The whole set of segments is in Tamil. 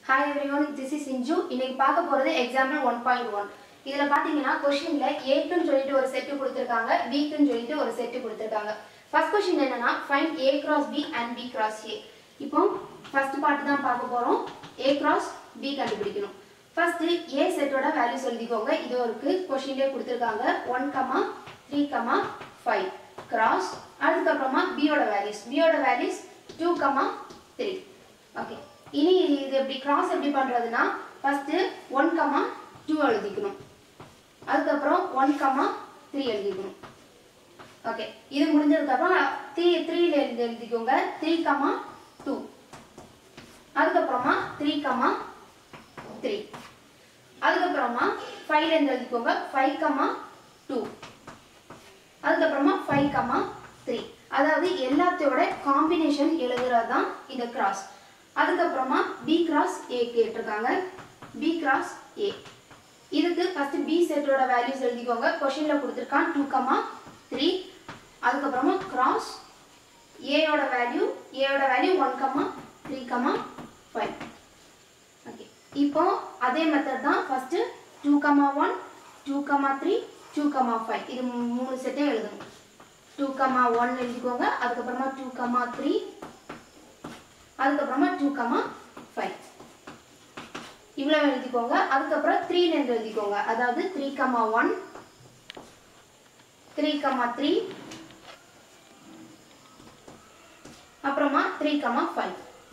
hi everyone this is Inju இன்னைக்கு பார்க்க போகிறது எக்ஸாம்பிள் ஒன் பாயிண்ட் ஒன் இதில் பார்த்தீங்கன்னா கொஷினில் ஏக்குன்னு சொல்லிட்டு ஒரு செட்டு கொடுத்துருக்காங்க பிக்குன்னு சொல்லிட்டு ஒரு செட்டு கொடுத்துருக்காங்க ஃபர்ஸ்ட் கொஷின் என்னன்னா find A cross B and B cross A இப்போ ஃபர்ஸ்ட் பார்ட் தான் பார்க்க போகிறோம் ஏ கிராஸ் பி கண்டுபிடிக்கணும் ஃபர்ஸ்ட் ஏ செட்டோட வேல்யூஸ் எழுதிக்கோங்க இது இருக்கு கொஷின்லேயே கொடுத்துருக்காங்க one comma three comma five cross அதுக்கப்புறமா பியோட வேல்யூஸ் பியோட values two comma three okay இனி இது எப்படி கிராஸ் எப்படி பண்ணுறதுன்னா ஃபஸ்ட்டு ஒன் கமா டூ எழுதிக்கணும் அதுக்கப்புறம் ஒன் கமா த்ரீ எழுதிக்கணும் ஓகே இது முடிஞ்சதுக்கப்புறம் த்ரீ த்ரீல எழுதி எழுதிக்கோங்க த்ரீ கமா டூ அதுக்கப்புறமா த்ரீ கமா த்ரீ அதுக்கப்புறமா ஃபைவ்ல இருந்து எழுதிக்கோங்க ஃபைவ் கமா டூ அதுக்கப்புறமா ஃபைவ் கமா த்ரீ அதாவது எல்லாத்தையோட காம்பினேஷன் எழுதுறது தான் இந்த கிராஸ் அதுக்கப்புறமா பி கிராஸ் ஏ கேட்டிருக்காங்க பி கிராஸ் ஏ இதுக்கு ஃபர்ஸ்ட் பி செட்டோட வேல்யூஸ் எழுதிக்கோங்க கொஷின்ல கொடுத்துருக்கான் டூ கமா த்ரீ அதுக்கப்புறமா கிராஸ் ஏயோட வேல்யூ ஏயோட value one comma three comma five okay இப்போ அதே மெத்தட் தான் first two comma one two comma three two comma five இது மூ- மூணு செட்டே எழுதணும் டூ கமா ஒன் எழுதிக்கோங்க அதுக்கப்புறமா டூ கமா த்ரீ அதுக்கப்புறமா டூ கமா ஃபைவ் இவ்வளோ எழுதிக்கோங்க அதுக்கப்புறம் த்ரீல இருந்து எழுதிக்கோங்க அதாவது three comma one three comma three அப்புறமா த்ரீ கமா ஃபைவ்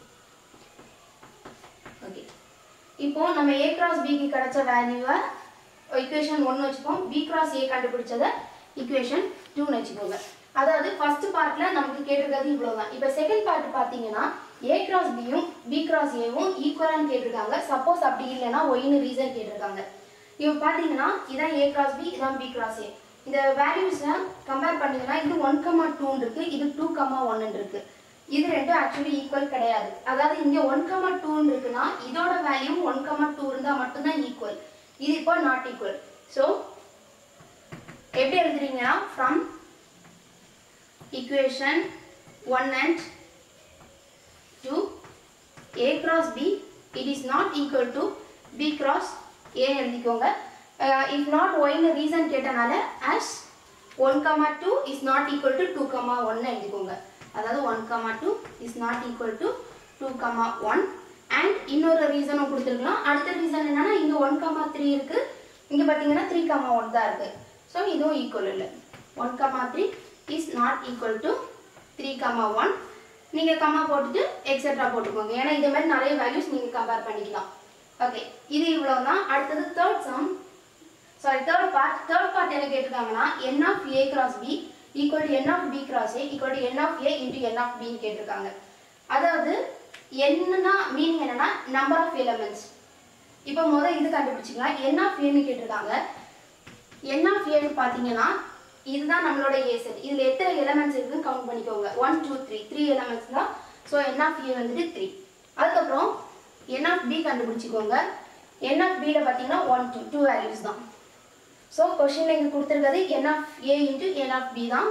ஓகே இப்போ நம்ம ஏ கிராஸ் பிக்கு கிடைச்ச வேல்யூவை இக்குவேஷன் ஒன்று வச்சுப்போம் பி கிராஸ் ஏ கண்டுபிடிச்சதை இக்குவேஷன் டூன்னு வச்சுக்கோங்க அதாவது ஃபர்ஸ்ட் பார்ட்ல நமக்கு கேட்டிருக்கிறது இவ்வளவுதான் இப்போ செகண்ட் பார்ட் பார்த்தீங்கன்னா ஏ கிராஸ் பியும் பி கிராஸ் ஏவும் ஈக்குவலான்னு கேட்டிருக்காங்க சப்போஸ் அப்படி இல்லைன்னா ஒயின்னு ரீசன் கேட்டிருக்காங்க இப்போ பார்த்தீங்கன்னா இதான் ஏ கிராஸ் பி இதான் பி கிராஸ் ஏ இந்த வேல்யூஸை கம்பேர் பண்ணீங்கன்னா இது ஒன் கமா டூன்னு இருக்கு இது டூ கமா ஒன்னு இருக்கு இது ரெண்டும் ஆக்சுவலி ஈக்குவல் கிடையாது அதாவது இங்க ஒன் கமா டூன்னு இருக்குன்னா இதோட வேல்யூ ஒன் கமா டூ இருந்தா மட்டும்தான் ஈக்குவல் இது இப்போ நாட் ஈக்குவல் ஸோ எப்படி எழுதுறீங்கன்னா from equation 1 and 2 a cross b it is not equal to b cross a எழுதிக்கோங்க இஃப் நாட் ஒய்னு ரீசன் கேட்டனால as 1 comma 2 is not equal to 2 comma 1 எழுதிக்கோங்க அதாவது 1 comma 2 is not equal to 2 comma 1 and இன்னொரு ரீசனும் கொடுத்துருக்கலாம் அடுத்த ரீசன் என்னன்னா இங்க 1 comma 3 இருக்கு இங்க பாத்தீங்கன்னா 3 comma 1 தான் இருக்கு ஸோ இதுவும் ஈக்குவல் இல்லை 1 comma 3 is not equal to three comma one நீங்கள் கமா போட்டுட்டு எக்ஸெட்ரா போட்டுக்கோங்க ஏன்னா இதே மாதிரி நிறைய வேல்யூஸ் நீங்கள் கம்பேர் பண்ணிக்கலாம் ஓகே இது இவ்வளோ தான் அடுத்தது third sum sorry third part third part என்ன கேட்டிருக்காங்கன்னா n of A cross B equal to n of B cross A equal to n of A into n of பின்னு கேட்டிருக்காங்க அதாவது என்னன்னா மீனிங் என்னன்னா நம்பர் ஆஃப் எலமெண்ட்ஸ் இப்போ முதல் இது கண்டுபிடிச்சிக்கலாம் என் ஆஃப் ஏன்னு கேட்டிருக்காங்க என் ஆஃப் ஏன்னு பார்த்தீங்கன்னா இதுதான் நம்மளோட ஏ செட் இதில் எத்தனை எலமெண்ட்ஸ் இருக்குன்னு கவுண்ட் பண்ணிக்கோங்க one two three three elements தான் ஸோ என் ஆஃப் ஏ வந்துட்டு த்ரீ அதுக்கப்புறம் என் ஆஃப் பி கண்டுபிடிச்சிக்கோங்க என் ஆஃப் பியில் பார்த்தீங்கன்னா ஒன் டூ டூ வேல்யூஸ் தான் ஸோ கொஷினில் இங்கே கொடுத்துருக்கிறது n of A into n of B தான்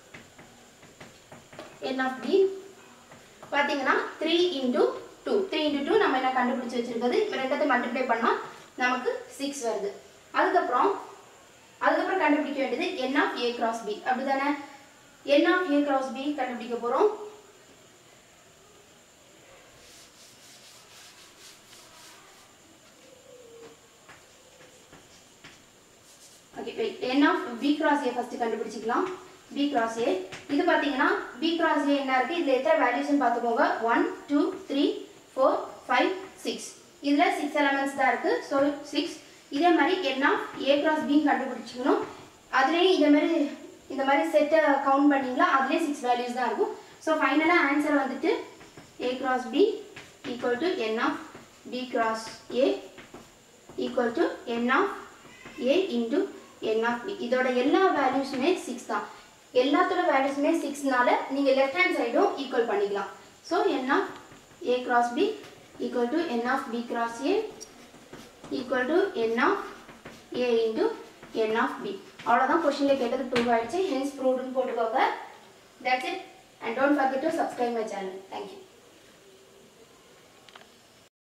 என் ஆஃப் பி பார்த்தீங்கன்னா three into two three into two நம்ம என்ன கண்டுபிடிச்சி வச்சிருக்கிறது இப்போ ரெண்டத்தை மல்டிப்ளை பண்ணால் நமக்கு சிக்ஸ் வருது அதுக்கப்புறம் அதுக்கப்புறம் கண்டுபிடிக்க வேண்டியது n of A cross B அப்படிதானே n of A cross B கண்டுபிடிக்க போறோம் okay wait n of B cross A first கண்டுபிடிச்சிக்கலாம் பி கிராஸ் ஏ இது பார்த்தீங்கன்னா பி கிராஸ் ஏ என்ன இருக்கு இதுல எத்தனை வேல்யூஸ்னு பார்த்துக்கோங்க one two three four five six இதுல சிக்ஸ் எலமெண்ட்ஸ் தான் இருக்கு ஸோ சிக்ஸ் இதே மாதிரி n of A cross B கண்டுபிடிச்சிக்கணும் அதுலேயும் இதே மாதிரி இந்த மாதிரி செட்டை கவுண்ட் பண்ணீங்களா அதுலேயே சிக்ஸ் வேல்யூஸ் தான் இருக்கும் ஸோ ஃபைனலாக ஆன்சர் வந்துட்டு A cross B equal to n of B cross A equal to n of A into n of B இதோட எல்லா வேல்யூஸுமே சிக்ஸ் தான் எல்லாத்தோட வேல்யூஸுமே சிக்ஸ்னால நீங்கள் லெஃப்ட் ஹேண்ட் சைடும் ஈக்குவல் பண்ணிக்கலாம் so n of A cross B equal to n of B cross A equal to n of A into n of B அவ்வளோதான் கொஷினில் கேட்டது ப்ரூவ் ஆயிடுச்சு ஹென்ஸ் ப்ரூவ்டுன்னு போட்டுக்கோங்க that's it and don't forget to subscribe my channel thank you